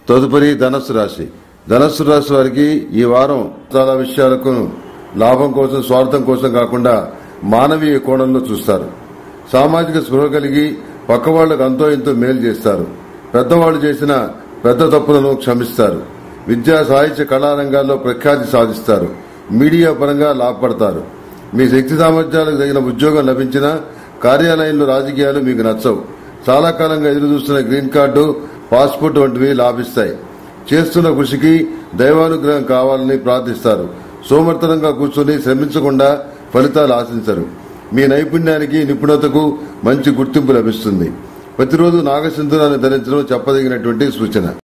తదుపరి ధనస్సు రాశి ధనస్సు రాశి వారికి ఈ వారం చాలా విషయాలకు లాభం కోసం స్వార్థం కోసం కాకుండా మానవీయ కోణంలో చూస్తారు సామాజిక స్పృహ కలిగి పక్క వాళ్లకు అంతో ఇంతో మేలు చేస్తారు పెద్దవాళ్లు చేసిన పెద్ద తప్పులను క్షమిస్తారు విద్యా సాహిత్య కళారంగాల్లో ప్రఖ్యాతి సాధిస్తారు మీడియా పరంగా లాభపడతారు మీ శక్తి సామర్థ్యాలకు తగిన ఉద్యోగం లభించినా కార్యాలయంలో రాజకీయాలు మీకు నచ్చవు చాలా కాలంగా ఎదురు చూస్తున్న గ్రీన్ కార్డు పాస్పోర్ట్ వంటివి లాభిస్తాయి చేస్తున్న కృషికి దైవానుగ్రహం కావాలని ప్రార్థిస్తారు సోమర్థనంగా కూర్చొని శ్రమించకుండా ఫలితాలు ఆశించరు మీ నైపుణ్యానికి నిపుణతకు మంచి గుర్తింపు లభిస్తుంది ప్రతిరోజు నాగసింధురాన్ని ధరించడం చెప్పదగినటువంటి సూచన